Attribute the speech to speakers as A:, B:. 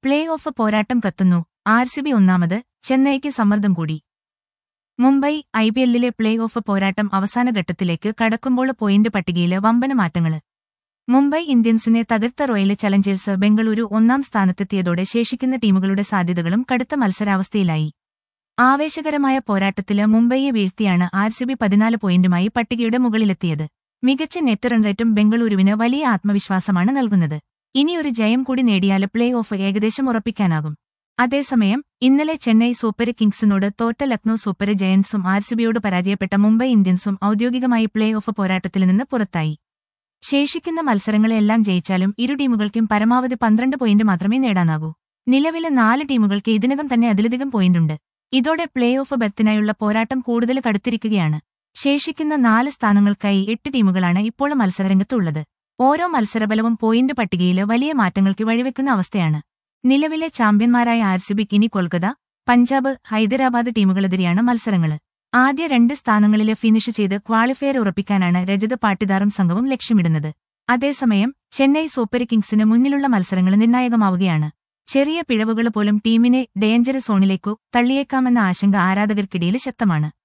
A: play off പോരാട്ടം കത്തുന്നു R C B ഒന്നാമത് ചെന്നൈക്ക് സമ്മർദ്ദം കൂടി മുംബൈ ഐ പി എല്ലിലെ പ്ലേ ഓഫ് പോരാട്ടം അവസാന ഘട്ടത്തിലേക്ക് കടക്കുമ്പോൾ പോയിന്റ് പട്ടികയില് വമ്പന മാറ്റങ്ങള് മുംബൈ ഇന്ത്യൻസിനെ തകർത്ത റോയൽ ചലഞ്ചേഴ്സ് ബംഗളൂരു ഒന്നാം സ്ഥാനത്തെത്തിയതോടെ ശേഷിക്കുന്ന ടീമുകളുടെ സാധ്യതകളും കടുത്ത മത്സരാവസ്ഥയിലായി ആവേശകരമായ പോരാട്ടത്തില് മുംബൈയെ വീഴ്ത്തിയാണ് ആർ സി ബി പതിനാല് പോയിന്റുമായി പട്ടികയുടെ മുകളിലെത്തിയത് മികച്ച നെറ്റ് റൺ റേറ്റും ബംഗളൂരുവിന് വലിയ ആത്മവിശ്വാസമാണ് നൽകുന്നത് ഇനിയൊരു ജയം കൂടി നേടിയാല് പ്ലേ ഓഫ് ഏകദേശം ഉറപ്പിക്കാനാകും അതേസമയം ഇന്നലെ ചെന്നൈ സൂപ്പർ കിങ്സിനോട് തോറ്റ ലക്നൌ സൂപ്പർ ജയന്റ്സും ആർ സിബിയോട് പരാജയപ്പെട്ട മുംബൈ ഇന്ത്യൻസും ഔദ്യോഗികമായി പ്ലേ ഓഫ് പോരാട്ടത്തിൽ നിന്ന് പുറത്തായി ശേഷിക്കുന്ന മത്സരങ്ങളെല്ലാം ജയിച്ചാലും ഇരു ടീമുകൾക്കും പരമാവധി പന്ത്രണ്ട് പോയിന്റ് മാത്രമേ നേടാനാകൂ നിലവിലെ നാല് ടീമുകൾക്ക് ഇതിനകം തന്നെ അതിലധികം പോയിന്റുണ്ട് ഇതോടെ പ്ലേ ഓഫ് ബെർത്തിനായുള്ള പോരാട്ടം കൂടുതൽ കടുത്തിരിക്കുകയാണ് ശേഷിക്കുന്ന നാല് സ്ഥാനങ്ങൾക്കായി എട്ട് ടീമുകളാണ് ഇപ്പോൾ മത്സരരംഗത്തുള്ളത് ഓരോ മത്സരബലവും പോയിന്റ് പട്ടികയില് വലിയ മാറ്റങ്ങൾക്ക് വഴിവെക്കുന്ന അവസ്ഥയാണ് നിലവിലെ ചാമ്പ്യന്മാരായ ആർ സി ബിക്ക് ഇനി കൊൽക്കത്ത പഞ്ചാബ് ഹൈദരാബാദ് ടീമുകളെതിരെയാണ് മത്സരങ്ങള് ആദ്യ രണ്ട് സ്ഥാനങ്ങളില് ഫിനിഷ് ചെയ്ത് ക്വാളിഫയർ ഉറപ്പിക്കാനാണ് രജത് പാട്ടിദാറും സംഘവും ലക്ഷ്യമിടുന്നത് അതേസമയം ചെന്നൈ സൂപ്പർ കിങ്സിന് മുന്നിലുള്ള മത്സരങ്ങൾ നിർണായകമാവുകയാണ് ചെറിയ പിഴവുകൾ പോലും ടീമിനെ ഡേഞ്ചർ സോണിലേക്കു തള്ളിയേക്കാമെന്ന ആശങ്ക ആരാധകർക്കിടയിൽ ശക്തമാണ്